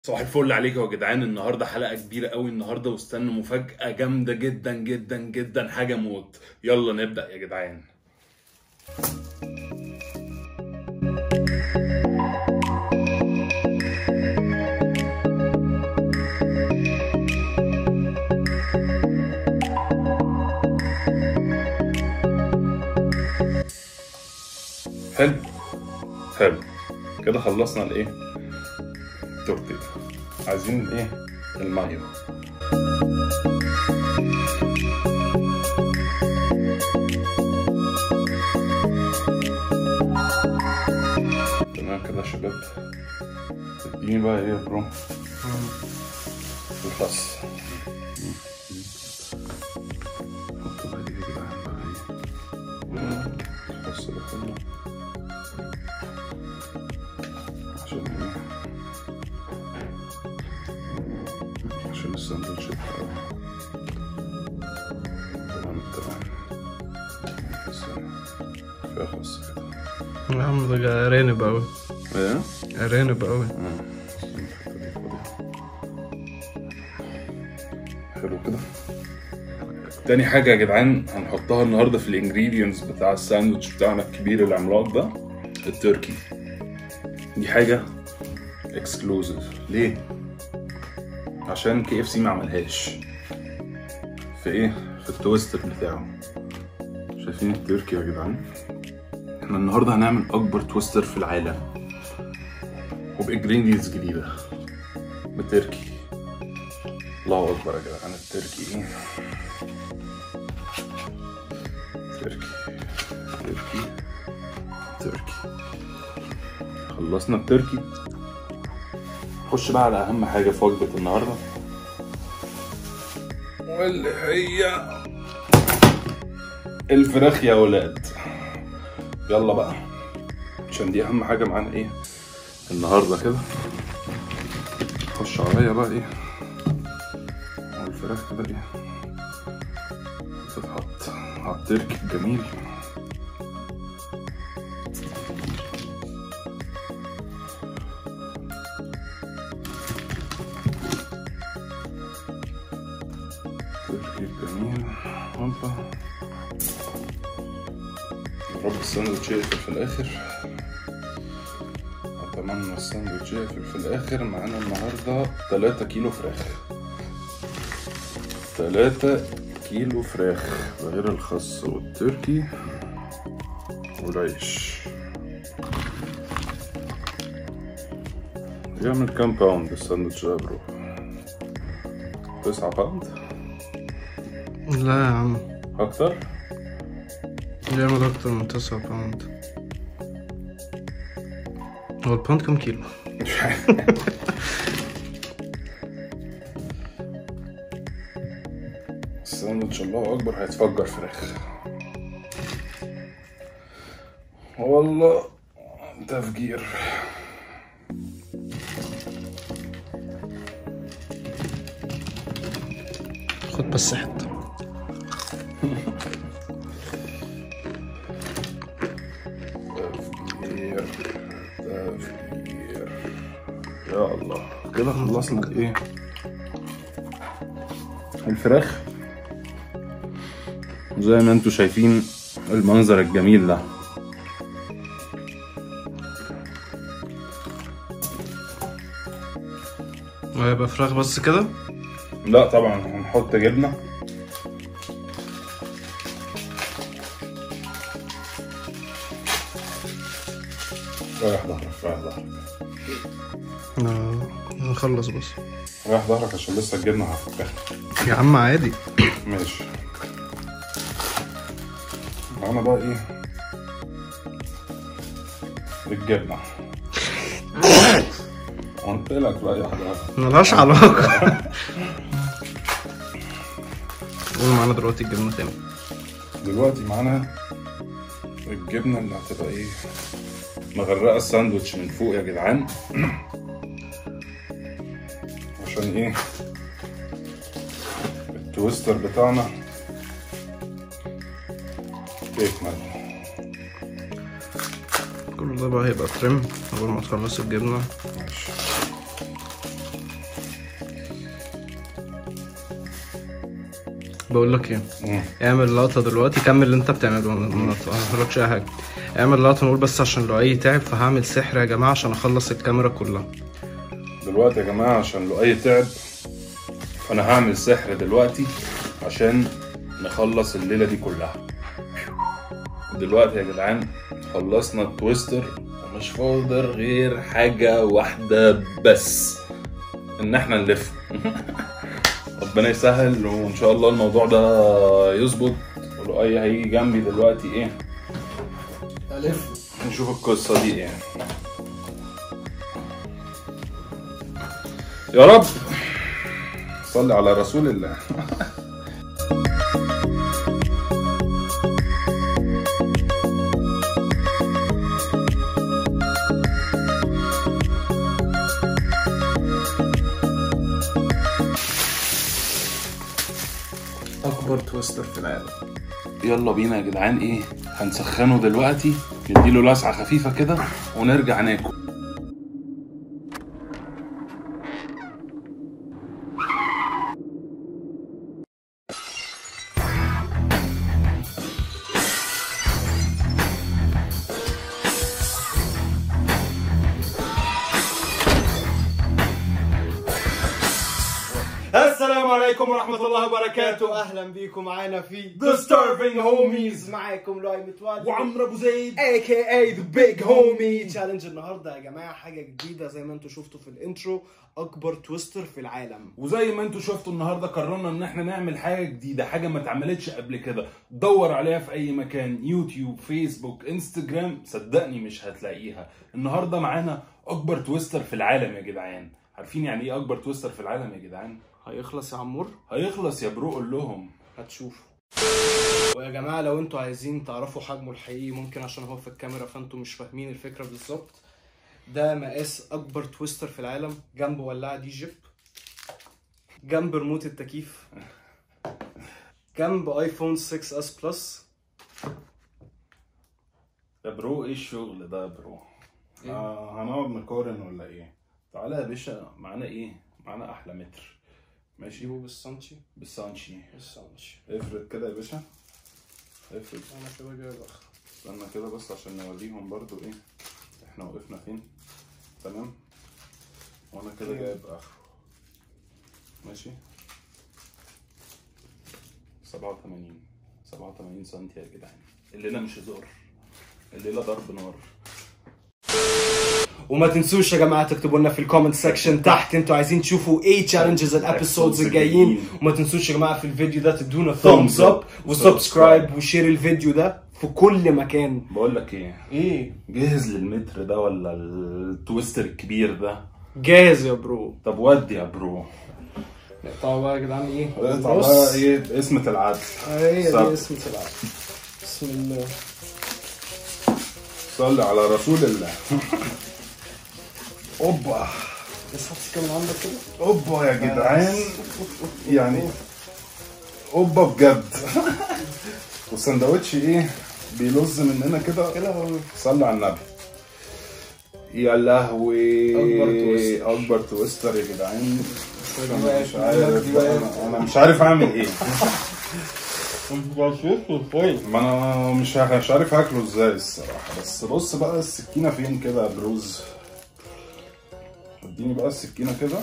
صباح الفل عليكم يا جدعان النهارده حلقه كبيره قوي النهارده واستنوا مفاجاه جامده جدا جدا جدا حاجه موت يلا نبدا يا جدعان حلو حلو كده خلصنا الايه التورتيه عايزين الايه المايو تمام كده يا شباب اديني بقى ايه يا برو الخس حطوا بقى دي يا جدعان بقى ايه الخس ده كله عشان ايه عشان الساندوتش بتاعه تمام تمام بس فيها خس كده يا عم ده ارانب اوي ايه؟ ارانب اوي حلو كده تاني حاجة يا جدعان هنحطها النهاردة في الانجريدينتس بتاع الساندوتش بتاعنا الكبير العملاق ده التركي دي حاجة اكسكلوزيف ليه؟ عشان كي اف سي ما عملهاش في ايه؟ في التويستر بتاعه شايفين التركي يا جدعان؟ احنا النهاردة هنعمل أكبر تويستر في العالم وبإنجريدينتس جديدة بتركي الله اكبر يا جدعان التركي ايه تركي تركي تركي خلصنا التركي خش بقى على اهم حاجه في وجبه النهارده واللي هي الفراخ يا ولاد يلا بقى عشان دي اهم حاجه معانا ايه النهارده كده خش عليا بقى ايه والفراخ كده ايه تتحط على التركي الجميل التركي الجميل هوبا يا رب الساندوتش يقفل في الاخر اتمنى الساندوتش يقفل في الاخر معانا النهارده 3 كيلو فراخ 3 كيلو فراخ ده غير الخس والتركي والعيش يعمل كام باوند الساندوتش ده يا برو؟ تسعة باوند لا يا عم أكتر؟ يعمل اكتر من تسعة باوند هو الباوند كام كيلو؟ الساندوتش الله أكبر هيتفجر فراخ والله تفجير خد بس حتة تفجير تفجير يا الله كده خلصنا ايه الفراخ زي ما انتوا شايفين المنظر الجميل ده وهيبقى فراخ بس كده؟ لا طبعا هنحط جبنه رايح ظهرك رايح ظهرك لا نخلص بس رايح ظهرك عشان لسه الجبنه هفكها يا عم عادي ماشي معانا بقى ايه الجبنة قلت لك بقى يا حضرتك ملهاش علاقة قول معانا دلوقتي الجبنة تاني دلوقتي معانا الجبنة اللي هتبقى ايه مغرقة الساندوتش من فوق يا جدعان عشان ايه التويستر بتاعنا يكمل كل ده بقى هيبقى ترم اول ما تخلص الجبنة ماشي بقول لك ايه اعمل لقطه دلوقتي كمل اللي انت بتعمله ما ما تقولكش اي حاجه اعمل لقطه نقول بس عشان لو اي تعب فهعمل سحر يا جماعه عشان اخلص الكاميرا كلها دلوقتي يا جماعة عشان لو أي تعب فأنا هعمل سحر دلوقتي عشان نخلص الليلة دي كلها دلوقتي يا جدعان خلصنا التويستر ومش فاضل غير حاجة واحدة بس إن إحنا نلف ربنا يسهل وإن شاء الله الموضوع ده يظبط ولو أي هيجي جنبي دلوقتي إيه الف نشوف القصة دي ايه يا رب صلي على رسول الله اكبر تويستر في العالم يلا بينا يا جدعان ايه هنسخنه دلوقتي نديله لسعة خفيفة كده ونرجع ناكل السلام عليكم ورحمة الله وبركاته أهلا بيكم معانا في The Starving Homies معاكم لؤي متولي وعمرو ابو زيد AKA The Big Homie تشالنج النهاردة يا جماعة حاجة جديدة زي ما انتم شفتوا في الانترو أكبر تويستر في العالم وزي ما انتوا شفتوا النهارده قررنا ان احنا نعمل حاجه جديده حاجه ما اتعملتش قبل كده دور عليها في اي مكان يوتيوب فيسبوك انستجرام صدقني مش هتلاقيها النهارده معانا اكبر تويستر في العالم يا جدعان عارفين يعني ايه اكبر تويستر في العالم يا جدعان هيخلص يا عمور هيخلص يا برو قول لهم هتشوفوا ويا جماعه لو انتوا عايزين تعرفوا حجمه الحقيقي ممكن عشان هو في الكاميرا فانتوا مش فاهمين الفكره بالظبط ده مقاس اكبر تويستر في العالم جنب ولاعه دي جيب جنب ريموت التكييف جنب ايفون 6 اس بلس يا برو ايه الشغل ده يا برو إيه؟ آه هنقعد نقارن ولا ايه تعالى يا باشا معانا ايه معانا احلى متر ماشي جيبه بالسنتي بالسانشي بالسنتي افرد كده يا باشا افرد انا كده جايب اخر استنى كده بس عشان نوريهم برضو ايه احنا وقفنا فين تمام وانا كده جايب اخره ماشي 87 87 سنتي يا جدعان الليله مش هزار الليله ضرب نار وما تنسوش يا جماعة تكتبوا لنا في الكومنت سيكشن تحت انتوا عايزين تشوفوا ايه تشالنجز الابيسودز الجايين وما تنسوش يا جماعة في الفيديو ده تدونا thumbs up وسبسكرايب وشير الفيديو ده في كل مكان بقول لك ايه ايه جاهز للمتر ده ولا التويستر الكبير ده جاهز يا برو طب ودي يا برو طبعا بقى يا جدعان ايه اقطع بص. بقى ايه اسمة العدل هي صب. دي اسم العب بسم الله صلي على رسول الله اوبا بس هتسكن من عندك كده اوبا يا جدعان يعني اوبا بجد والسندوتش ايه بيلز مننا كده كده هو صلي على النبي يا لهوي أكبر تويستر. اكبر تويستر يا جدعان دي انا بقى- مش عارف دي بقى- انا أنا مش عارف اعمل ايه فين ما انا مش ه- مش عارف هاكله ازاي الصراحه بس بص بقى السكينه فين كده يا بروز اديني بقى السكينه كده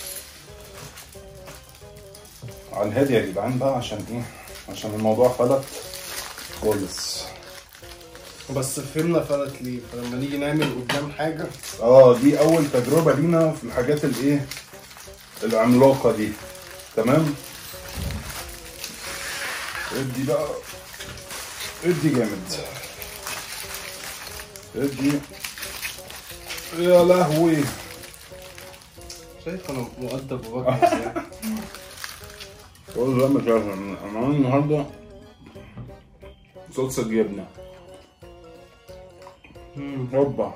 على الهادي يا جدعان بقى عشان ايه عشان الموضوع فلت خالص بس فهمنا فلت ليه فلما نيجي نعمل قدام حاجه اه دي اول تجربه لينا في الحاجات الايه العملاقه دي تمام ادي بقى ادي جامد ادي يا لهوي شايف انا مؤدب وبكر ازاي والله مش عارف انا عامل النهارده صوص الجبنه هوبا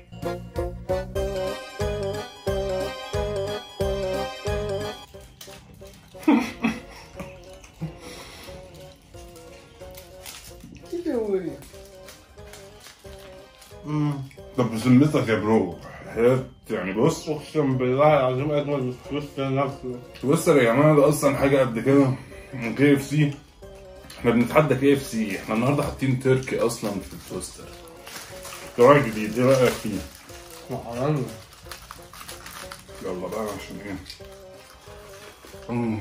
طب بذمتك يا برو حياة يعني بص اقسم بالله العظيم اجمل من الفلوس في نفسه بص يا جماعه ده اصلا حاجه قد كده كي اف سي احنا بنتحدى كي اف سي احنا النهارده حاطين تركي اصلا في التوستر اختراع جديد ايه رايك فيه؟ معرفش. يلا بقى عشان ايه مم.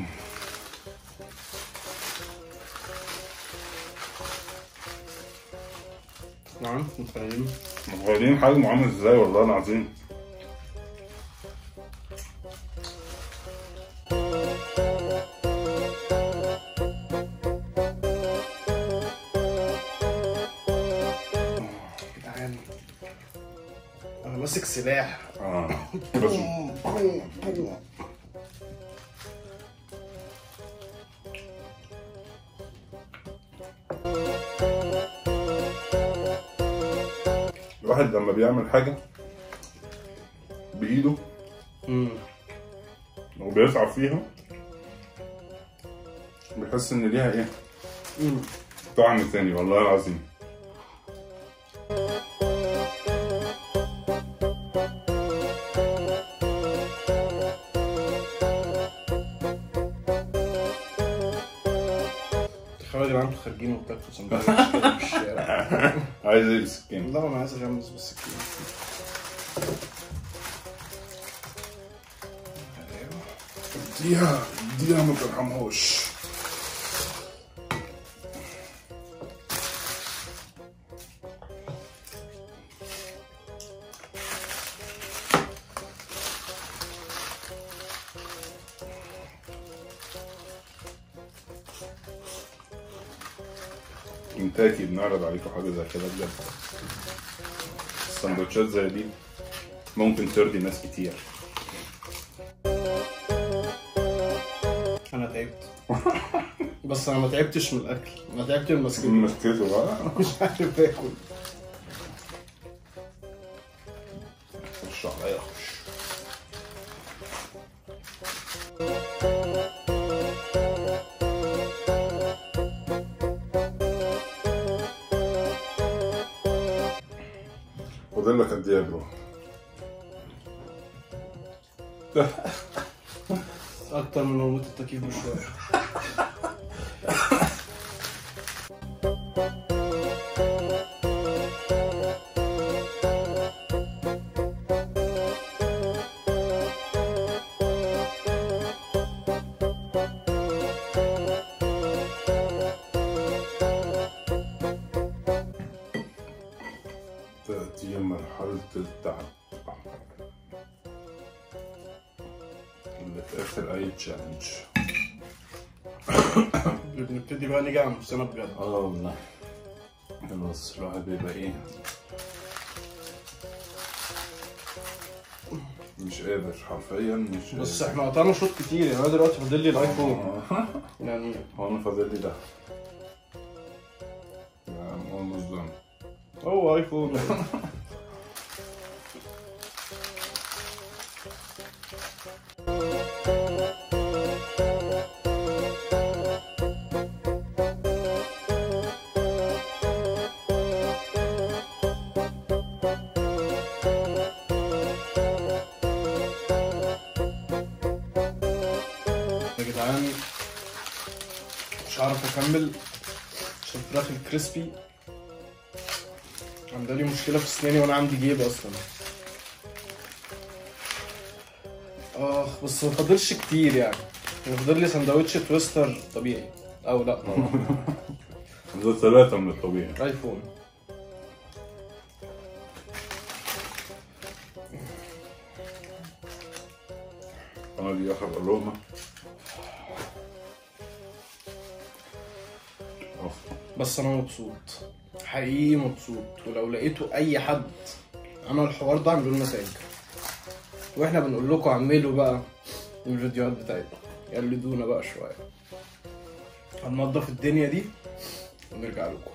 نعم متخيلين متخيلين حجمه عامل ازاي والله العظيم جدعان انا ماسك سلاح اه بس الواحد لما بيعمل حاجة بإيده مم. وبيسعى فيها بيحس إن ليها إيه مم. طعم تاني والله العظيم تخيلوا يا جدعان انتوا خارجين وبتاكلوا سندوتش كده في الشارع عايز ايه السكين لا انا عايز اغمس بالسكين اديها اديها ما ترحمهوش كنتاكي بنعرض عليكم حاجة زي كده بجد السندوتشات زي دي ممكن ترضي ناس كتير انا تعبت بس انا ما تعبتش من الاكل انا تعبت من المسكين مسكته بقى مش عارف اكل خش عليا خش فاضل لك قد ايه يا برو؟ اكتر من ريموت التكييف بشويه تأتي مرحلة التعب اللي في آخر أي تشالنج بنبتدي بقى نيجي على نفسنا بجد اه والله خلاص الواحد بيبقى ايه مش قادر حرفيا مش بس قادر. احنا قطعنا شوط كتير يعني انا دلوقتي فاضل لي الايفون آه. يعني هو انا فاضل لي ده I'm almost done. هو ايفون يا جدعان مش عارف اكمل عشان الفراخ الكريسبي عندها لي مشكلة في اسناني وانا عندي جيب اصلا اخ بس ما فاضلش كتير يعني يعني فاضل لي سندوتش تويستر طبيعي او لا طبعا ده ثلاثة من الطبيعي ايفون انا دي اخر قلومة أوف. بس انا مبسوط حقيقي مبسوط ولو لقيتوا اي حد عمل الحوار ده اعملوا لنا تاج واحنا بنقول لكم اعملوا بقى الفيديوهات بتاعتنا قلدونا بقى شويه هننضف الدنيا دي ونرجع لكم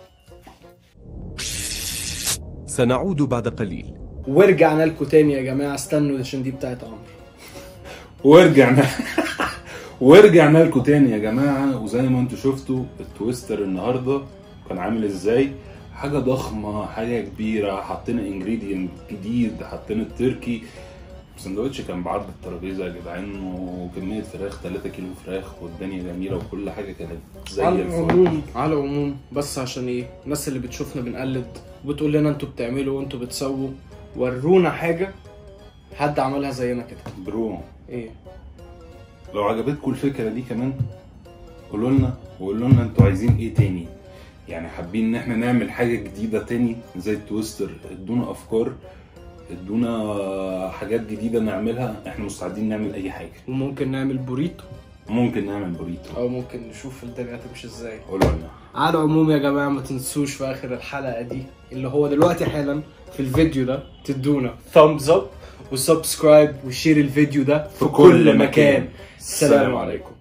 سنعود بعد قليل ورجعنا لكم تاني يا جماعه استنوا عشان دي بتاعت عمرو ورجعنا ورجعنا لكم تاني يا جماعه وزي ما انتم شفتوا التويستر النهارده كان عامل ازاي حاجه ضخمه حاجه كبيره حطينا انجريدينت جديد حطينا التركي السندوتش كان بعرض الترابيزه يا جدعان وكميه فراخ 3 كيلو فراخ والدنيا جميله وكل حاجه كانت زي على الفل العموم على العموم بس عشان ايه الناس اللي بتشوفنا بنقلد وبتقول لنا انتوا بتعملوا وانتوا بتسووا ورونا حاجه حد عملها زينا كده برو ايه لو عجبتكم الفكره دي كمان قولوا لنا وقولوا لنا انتوا عايزين ايه تاني يعني حابين ان احنا نعمل حاجه جديده تاني زي التويستر ادونا افكار ادونا حاجات جديده نعملها احنا مستعدين نعمل اي حاجه وممكن نعمل بوريتو ممكن نعمل بوريتو او ممكن نشوف الدنيا هتمشي ازاي قولوا لنا على العموم يا جماعه ما تنسوش في اخر الحلقه دي اللي هو دلوقتي حالا في الفيديو ده تدونا thumbs up وسبسكرايب وشير الفيديو ده في كل مكان السلام عليكم